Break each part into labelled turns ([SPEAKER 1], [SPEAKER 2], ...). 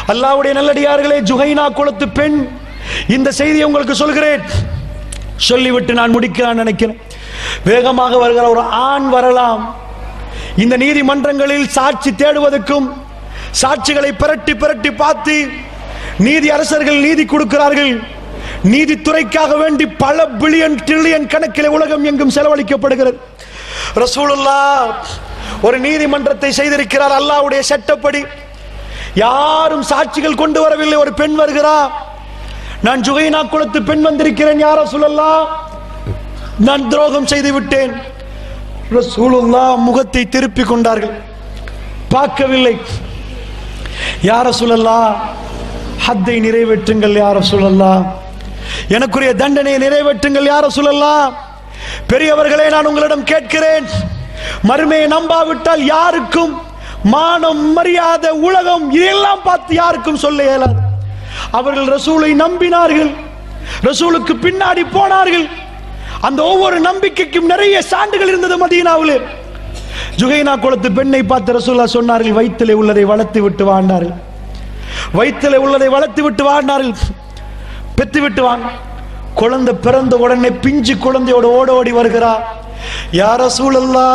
[SPEAKER 1] அல்லாஹ்வுடைய நல்லடியார்களே ஜுஹைனா குலத்து பெண் இந்த செய்தியை உங்களுக்கு சொல்கிறேன் சொல்லிவிட்டு நான் முடிக்கலாம் நினைக்கிறேன் வேகமாக வருகிற ஒரு ஆண் வரலாம் இந்த நீதிமன்றங்களில் சாட்சி தேடுவதற்கும் சாட்சிகளை பிரட்டி பிரட்டி பார்த்து நீதி அரசர்கள் நீதி கொடுக்கிறார்கள் நீதித்துறைக்காக வேண்டி பல பில்லியன் ட்ரில்லியன் கணக்கில் உலகம் எங்கும் செலவழிக்கப்படுகிறது ரசூலுல்லா ஒரு நீதிமன்றத்தை செய்திருக்கிறார் அல்லாஹ்வுடைய சட்டப்படி யாரும் சாட்சிகள் கொண்டு வரவில்லை ஒரு பெண் வருகிறார் நான் ஜுகைனா குலத்து பெண் வந்திருக்கிறேன் யார சொல்லலாம் நான் துரோகம் செய்து விட்டேன் ரசூலுல்லா முகத்தை திருப்பிக் கொண்டார்கள் பார்க்கவில்லை யார சொல்லலா ஹத்தை நிறைவேற்றுங்கள் யார சொல்லலா எனக்குரிய தண்டனையை நிறைவேற்றுங்கள் யார சொல்லலா பெரியவர்களே நான் உங்களிடம் கேட்கிறேன் மறுமையை நம்பாவிட்டால் யாருக்கும் மானம் மரியாதை உலகம் இதெல்லாம் பார்த்து யாருக்கும் சொல்ல இயலாது அவர்கள் ரசூலை நம்பினார்கள் ரசூலுக்கு பின்னாடி போனார்கள் அந்த ஒவ்வொரு நம்பிக்கைக்கும் நிறைய சான்றுகள் இருந்தது மதீனாவிலே ஜுகைனா குளத்து பெண்ணை பார்த்து ரசூல்லா சொன்னார்கள் வயிற்றிலே உள்ளதை வளர்த்து விட்டு வாழ்ந்தார்கள் வயிற்றிலே உள்ளதை வளர்த்து விட்டு வாழ்ந்தார்கள் பெத்து விட்டு வாங்க குழந்தை பிறந்த உடனே பிஞ்சு குழந்தையோட ஓட ஓடி வருகிறார் யார சூழல்லா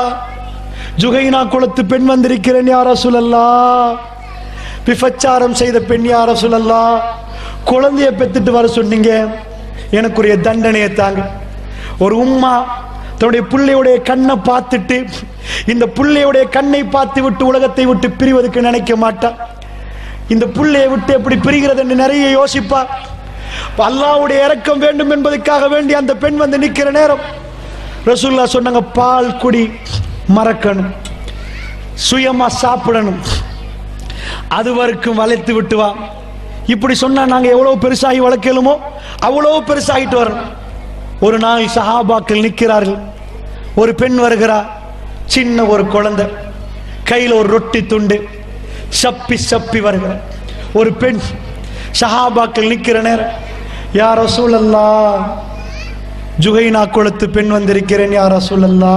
[SPEAKER 1] ஜுகைனா குளத்து பெண் வந்திருக்கிறேன் யார சூழல்லா விபச்சாரம் செய்த பெண் யார சூழல்லா குழந்தைய பெத்துட்டு வர சொன்னீங்க எனக்குரிய தண்டனையை தாங்க ஒரு உம்மா தன்னுடைய பிள்ளையுடைய கண்ணை பார்த்துட்டு இந்த பிள்ளையுடைய கண்ணை பார்த்து விட்டு உலகத்தை விட்டு பிரிவதற்கு நினைக்க மாட்டா இந்த புள்ளையை விட்டு எப்படி பிரிகிறது என்று நிறைய யோசிப்பா அல்லாவுடைய இறக்கம் வேண்டும் என்பதற்காக வேண்டி அந்த பெண் வந்து நிக்கிற நேரம் ரசூல்லா சொன்னாங்க பால் குடி மறக்கணும் சுயமா சாப்பிடணும் அது வரைக்கும் வளைத்து விட்டு வா இப்படி சொன்னா நாங்க எவ்வளவு பெருசாகி வளர்க்கலுமோ அவ்வளவு பெருசாகிட்டு வரணும் ஒரு நாள் சஹாபாக்கள் நிற்கிறார்கள் ஒரு பெண் வருகிறா சின்ன ஒரு குழந்தை கையில் ஒரு ரொட்டி துண்டு சப்பி சப்பி வருகிறார் ஒரு பெண் சஹாபாக்கள் நிற்கிற நேரம் யாரோ சூழல்லா ஜுகைனா குளத்து பெண் வந்திருக்கிறேன் யாரோ சூழல்லா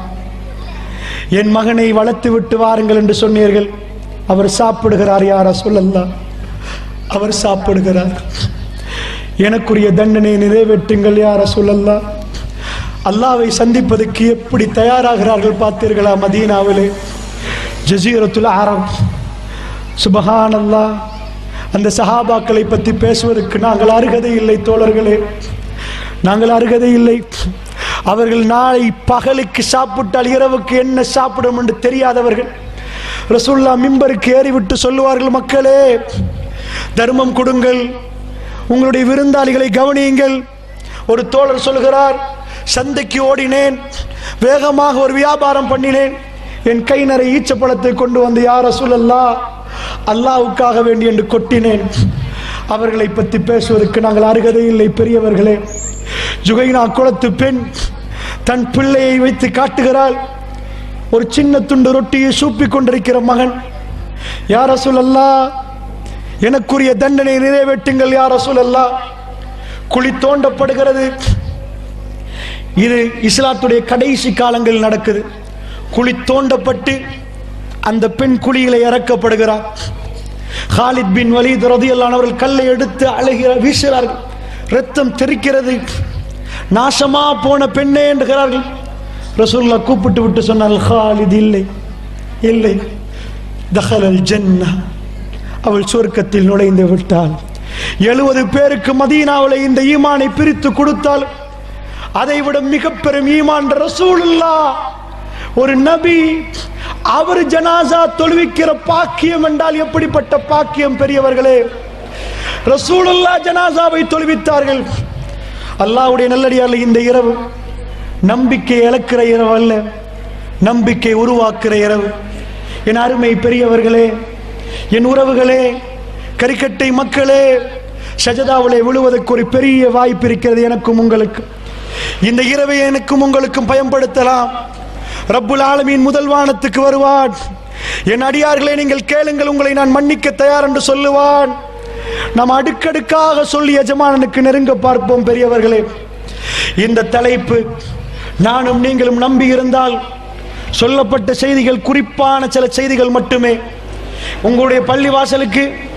[SPEAKER 1] என் மகனை வளர்த்து விட்டு வாருங்கள் என்று சொன்னீர்கள் அவர் சாப்பிடுகிறார் யாரோ சூழல்லா அவர் சாப்பிடுகிறார் எனக்குரிய தண்டனை நிறைவேற்றுங்கள் யார சொல்லல்லா அல்லாவை சந்திப்பதற்கு எப்படி தயாராகிறார்கள் பார்த்தீர்களா மதீனாவிலே ஜசீரத்துல் ஆரம் சுபஹான் அல்லா அந்த சஹாபாக்களை பற்றி பேசுவதற்கு நாங்கள் அருகதை இல்லை தோழர்களே நாங்கள் அருகதை இல்லை அவர்கள் நாளை பகலுக்கு சாப்பிட்டால் இரவுக்கு என்ன சாப்பிடும் என்று தெரியாதவர்கள் ரசூல்லா மிம்பருக்கு ஏறிவிட்டு சொல்லுவார்கள் மக்களே தர்மம் கொடுங்கள் உங்களுடைய விருந்தாளிகளை கவனியுங்கள் ஒரு தோழர் சொல்கிறார் சந்தைக்கு ஓடினேன் வேகமாக ஒரு வியாபாரம் பண்ணினேன் என் கை நிறைய ஈச்சப்பழத்தை கொண்டு வந்து யார சொல்லல்லா அல்லாவுக்காக வேண்டி என்று கொட்டினேன் அவர்களை பற்றி பேசுவதற்கு நாங்கள் அருகதை இல்லை பெரியவர்களே ஜுகைனா குளத்து பெண் தன் பிள்ளையை வைத்து காட்டுகிறாள் ஒரு சின்ன துண்டு ரொட்டியை சூப்பிக் கொண்டிருக்கிற மகன் யார சொல்லல்லா எனக்குரிய தண்டனை நிறைவேற்றுங்கள் யார சொல்லல்லா குழி தோண்டப்படுகிறது இது இஸ்லாத்துடைய கடைசி காலங்களில் நடக்குது குழி தோண்டப்பட்டு அந்த பெண் குழியில இறக்கப்படுகிறார் ஹாலித் பின் வலீத் ரதியல்லான் அவர்கள் கல்லை எடுத்து அழுகிற வீசுகிறார்கள் ரத்தம் தெரிக்கிறது நாசமா போன பெண்ணே என்கிறார்கள் ரசூல்லா கூப்பிட்டு விட்டு சொன்னால் ஹாலித் இல்லை இல்லை தஹலல் ஜன்னா அவள் சுவர்க்கத்தில் நுழைந்து விட்டாள் எழுபது பேருக்கு மதீனாவில் இந்த ஈமானை பிரித்து கொடுத்தால் அதை விட மிக பெரும் ஈமான் ரசூலுல்லா ஒரு நபி அவர் ஜனாசா தொழுவிக்கிற பாக்கியம் என்றால் எப்படிப்பட்ட பாக்கியம் பெரியவர்களே ரசூலுல்லா ஜனாசாவை தொழுவித்தார்கள் அல்லாஹ்வுடைய நல்லடியார்கள் இந்த இரவு நம்பிக்கை இழக்கிற இரவு அல்ல நம்பிக்கை உருவாக்குற இரவு என் அருமை பெரியவர்களே என் உறவுகளே கரிக்கட்டை மக்களே சஜதாவிலே விழுவதற்கு ஒரு பெரிய வாய்ப்பு இருக்கிறது எனக்கும் உங்களுக்கு இந்த இரவை எனக்கும் உங்களுக்கும் பயன்படுத்தலாம் ரப்புல் ஆலமீன் முதல் வானத்துக்கு வருவான் என் அடியார்களே நீங்கள் கேளுங்கள் உங்களை நான் மன்னிக்க தயார் என்று சொல்லுவான் நாம் அடுக்கடுக்காக சொல்லி எஜமானனுக்கு நெருங்க பார்ப்போம் பெரியவர்களே இந்த தலைப்பு நானும் நீங்களும் நம்பி இருந்தால் சொல்லப்பட்ட செய்திகள் குறிப்பான சில செய்திகள் மட்டுமே உங்களுடைய பள்ளி வாசலுக்கு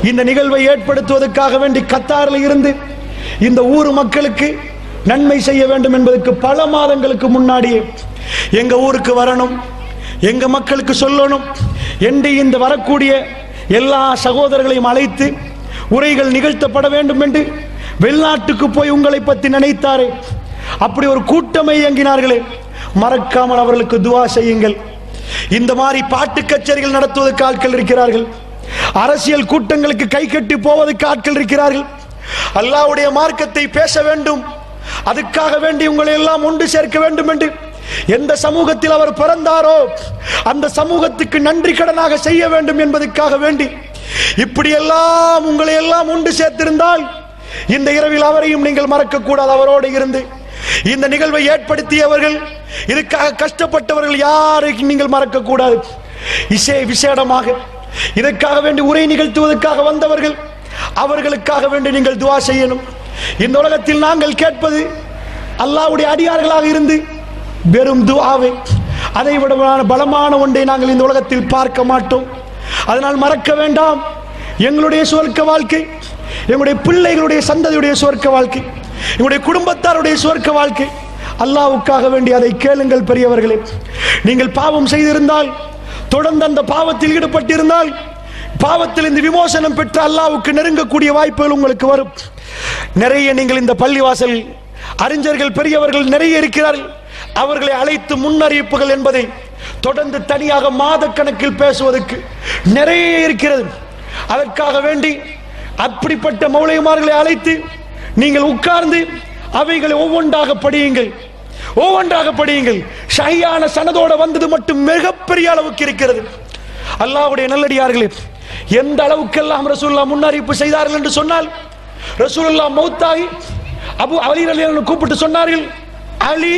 [SPEAKER 1] இந்த நிகழ்வை ஏற்படுத்துவதற்காக வேண்டி கத்தாரில் இருந்து இந்த ஊர் மக்களுக்கு நன்மை செய்ய வேண்டும் என்பதற்கு பல மாதங்களுக்கு முன்னாடியே எங்க ஊருக்கு வரணும் எங்க மக்களுக்கு சொல்லணும் என்று இந்த வரக்கூடிய எல்லா சகோதரர்களையும் அழைத்து உரைகள் நிகழ்த்தப்பட வேண்டும் என்று வெளிநாட்டுக்கு போய் உங்களை பற்றி நினைத்தாரே அப்படி ஒரு கூட்டமை இயங்கினார்களே மறக்காமல் அவர்களுக்கு துவா செய்யுங்கள் இந்த மாதிரி பாட்டு கச்சேரிகள் நடத்துவதற்கு ஆட்கள் இருக்கிறார்கள் அரசியல் கூட்டங்களுக்கு கை கட்டி போவதற்கு ஆட்கள் இருக்கிறார்கள் அல்லாஹ்வுடைய மார்க்கத்தை பேச வேண்டும் அதுக்காக வேண்டி உங்களை எல்லாம் ஒன்று சேர்க்க வேண்டும் என்று எந்த சமூகத்தில் அவர் பிறந்தாரோ அந்த சமூகத்துக்கு நன்றி கடனாக செய்ய வேண்டும் என்பதற்காக வேண்டி இப்படியெல்லாம் உங்களை எல்லாம் ஒன்று சேர்த்திருந்தால் இந்த இரவில் அவரையும் நீங்கள் மறக்க கூடாது அவரோடு இருந்து இந்த நிகழ்வை ஏற்படுத்தியவர்கள் இதுக்காக கஷ்டப்பட்டவர்கள் யாரையும் நீங்கள் மறக்க கூடாது இசை விசேடமாக இதற்காக வேண்டி உரை நிகழ்த்துவதற்காக வந்தவர்கள் அவர்களுக்காக வேண்டி நீங்கள் துவா செய்யணும் இந்த உலகத்தில் நாங்கள் கேட்பது அல்லாஹ்வுடைய அடியார்களாக இருந்து வெறும் துஆவை அதை விட பலமான ஒன்றை நாங்கள் இந்த உலகத்தில் பார்க்க மாட்டோம் அதனால் மறக்க வேண்டாம் எங்களுடைய சுவர்க்க வாழ்க்கை எங்களுடைய பிள்ளைகளுடைய சந்ததியுடைய சுவர்க்க வாழ்க்கை எங்களுடைய குடும்பத்தாருடைய சுவர்க்க வாழ்க்கை அல்லாஹ்வுக்காக வேண்டி அதை கேளுங்கள் பெரியவர்களே நீங்கள் பாவம் செய்திருந்தால் தொடர்ந்து அந்த பாவத்தில் ஈடுபட்டிருந்தால் பாவத்தில் இந்த விமோசனம் பெற்று அல்லாஹ்வுக்கு நெருங்கக்கூடிய வாய்ப்புகள் உங்களுக்கு வரும் நிறைய நீங்கள் இந்த பள்ளிவாசல் அறிஞர்கள் பெரியவர்கள் நிறைய இருக்கிறார்கள் அவர்களை அழைத்து முன்னறிவிப்புகள் என்பதை தொடர்ந்து தனியாக மாதக்கணக்கில் பேசுவதற்கு நிறைய இருக்கிறது அதற்காக வேண்டி அப்படிப்பட்ட மௌலியமார்களை அழைத்து நீங்கள் உட்கார்ந்து அவைகளை ஒவ்வொன்றாக படியுங்கள் ஒவ்வொன்றாக படியுங்கள் ஷஹியான சனதோட வந்தது மட்டும் மிகப்பெரிய அளவுக்கு இருக்கிறது அல்லாஹ்வுடைய நல்லடியார்களே எந்த அளவுக்கெல்லாம் ரசூலுல்லாஹ் முன்னறிவிப்பு செய்தார்கள் என்று சொன்னால் ரசூலுல்லாஹ் மௌத்தாகி அபு அலி ரலியல்லாஹு கூப்பிட்டு சொன்னார்கள் அலி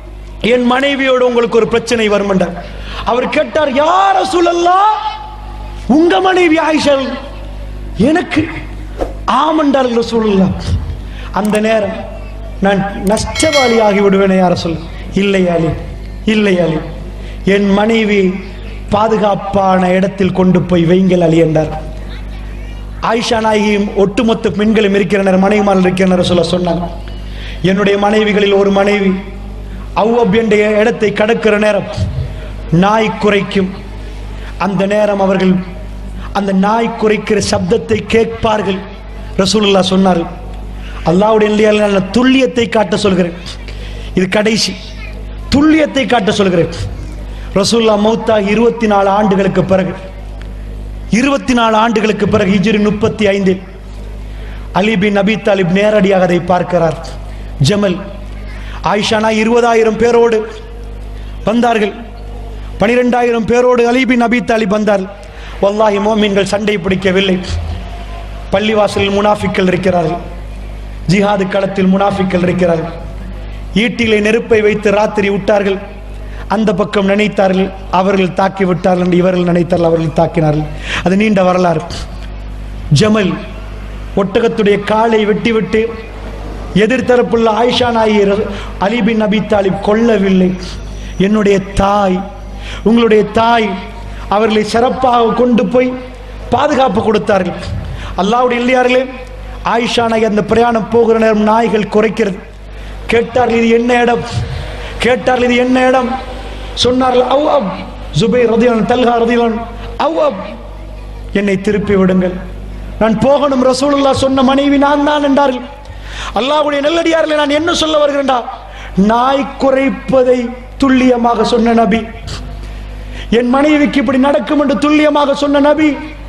[SPEAKER 1] என் மனைவியோடு உங்களுக்கு ஒரு பிரச்சனை வரும் என்றார் அவர் கேட்டார் யார் ரசூலல்லாஹ் உங்க மனைவி ஆயிஷா எனக்கு ஆமண்டார்கள் ரசூலுல்லாஹ் அந்த நேரம் நான் நஷ்டவாளி ஆகி விடுவேனே யார சொல் இல்லை அலி இல்லை அலி என் மனைவி பாதுகாப்பான இடத்தில் கொண்டு போய் வைங்கள் அலி என்றார் ஆயிஷா நாயகியும் ஒட்டுமொத்த பெண்களும் இருக்கிறனர் மனைவிமார்கள் இருக்கிறனர் சொல்ல சொன்னாங்க என்னுடைய மனைவிகளில் ஒரு மனைவி அவ்வப் என்ற இடத்தை கடக்கிற நேரம் நாய் குறைக்கும் அந்த நேரம் அவர்கள் அந்த நாய் குறைக்கிற சப்தத்தை கேட்பார்கள் ரசூலுல்லாஹ் சொன்னார்கள் அல்லாஹ்வுடைய இல்லையா நான் துல்லியத்தை காட்ட சொல்கிறேன் இது கடைசி துல்லியத்தை காட்ட சொல்கிறேன் ரசூல்லா மௌத்தா இருபத்தி நாலு ஆண்டுகளுக்கு பிறகு இருபத்தி நாலு ஆண்டுகளுக்கு பிறகு ஹிஜ்ரி முப்பத்தி ஐந்தில் அலி பின் நபி தாலிப் நேரடியாக அதை பார்க்கிறார் ஜமல் ஆயிஷானா இருபதாயிரம் பேரோடு வந்தார்கள் பனிரெண்டாயிரம் பேரோடு அலி பின் நபி தாலிப் வந்தார் வல்லாஹி மோமீன்கள் சண்டை பிடிக்கவில்லை பள்ளிவாசலில் முனாஃபிக்கள் இருக்கிறார்கள் ஜிஹாது களத்தில் முனாஃபிக்கள் இருக்கிறார்கள் ஈட்டிலே நெருப்பை வைத்து ராத்திரி விட்டார்கள் அந்த பக்கம் நினைத்தார்கள் அவர்கள் தாக்கி விட்டார்கள் என்று இவர்கள் நினைத்தார்கள் அவர்கள் தாக்கினார்கள் அது நீண்ட வரலாறு ஜமல் ஒட்டகத்துடைய காலை வெட்டிவிட்டு எதிர்த்தரப்புள்ள ஆயிஷா நாயர் அலி பின் நபி தாலிப் கொல்லவில்லை என்னுடைய தாய் உங்களுடைய தாய் அவர்களை சிறப்பாக கொண்டு போய் பாதுகாப்பு கொடுத்தார்கள் அல்லாவுடைய இல்லையார்களே ஆயிஷா நாய் அந்த பிரயாணம் போகிற நேரம் நாய்கள் குறைக்கிறது கேட்டார்கள் இது என்ன இடம் கேட்டார்கள் இது என்ன இடம் சொன்னார்கள் அவ் அப் ஜுபை ரதியான் தல்ஹா ரதியான் அவ் அப் என்னை திருப்பி விடுங்கள் நான் போகணும் ரசூலுல்லாஹ் சொன்ன மனைவி நான் தான் என்றார்கள் அல்லாஹ்வுடைய நல்லடியார்களை நான் என்ன சொல்ல வருகிறேன்டா நாய் குறைப்பதை துல்லியமாக சொன்ன நபி என் மனைவிக்கு இப்படி நடக்கும் என்று துல்லியமாக சொன்ன நபி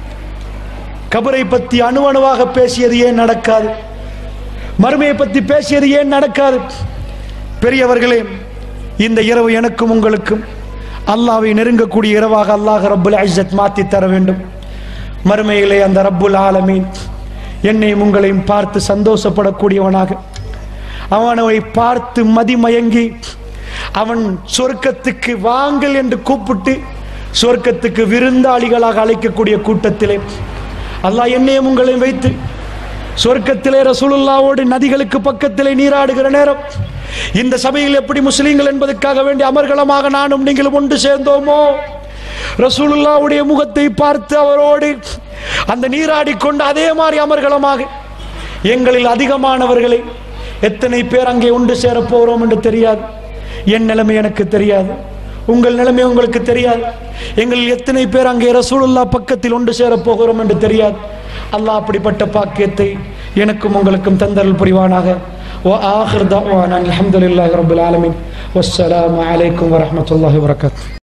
[SPEAKER 1] கபரை பத்தி அணு அணுவாக பேசியது ஏன் நடக்காது மறுமையை பத்தி பேசியது ஏன் நடக்காது பெரியவர்களே இந்த இரவு எனக்கும் உங்களுக்கும் அல்லாவை நெருங்கக்கூடிய இரவாக அல்லாஹ் ரப்புல் ஐஸத் மாத்தி தர வேண்டும் மறுமையிலே அந்த ரப்புல் ஆலமீன் என்னையும் உங்களையும் பார்த்து சந்தோஷப்படக்கூடியவனாக அவனை பார்த்து மதிமயங்கி அவன் சொர்க்கத்துக்கு வாங்கள் என்று கூப்பிட்டு சொர்க்கத்துக்கு விருந்தாளிகளாக அழைக்கக்கூடிய கூட்டத்திலே அல்லாஹ் என்னையும் உங்களையும் வைத்து சொர்க்கத்திலே ரசூலுல்லாவோடு நதிகளுக்கு பக்கத்திலே நீராடுகிற நேரம் இந்த சபையில் எப்படி முஸ்லீம்கள் என்பதற்காக வேண்டி அமர்கலமாக நானும் நீங்களும் ஒன்று சேர்ந்தோமோ ரசூலுல்லாவுடைய முகத்தை பார்த்து அவரோடு அந்த நீராடி கொண்டு அதே மாதிரி அமர்கலமாக எங்களில் அதிகமானவர்களை எத்தனை பேர் அங்கே ஒன்று சேரப் போகிறோம் என்று தெரியாது என் நிலைமை எனக்கு தெரியாது உங்கள் நிலைமை உங்களுக்கு தெரியாது எங்களில் எத்தனை பேர் அங்கே ரசூலுல்லா பக்கத்தில் ஒன்று சேரப் போகிறோம் என்று தெரியாது அல்லாஹ் அப்படிப்பட்ட பாக்கியத்தை எனக்கும் உங்களுக்கும் தந்தரல் புரிவானாக وآخر دعوانا الحمد لله رب العالمين والسلام عليكم ورحمة الله وبركاته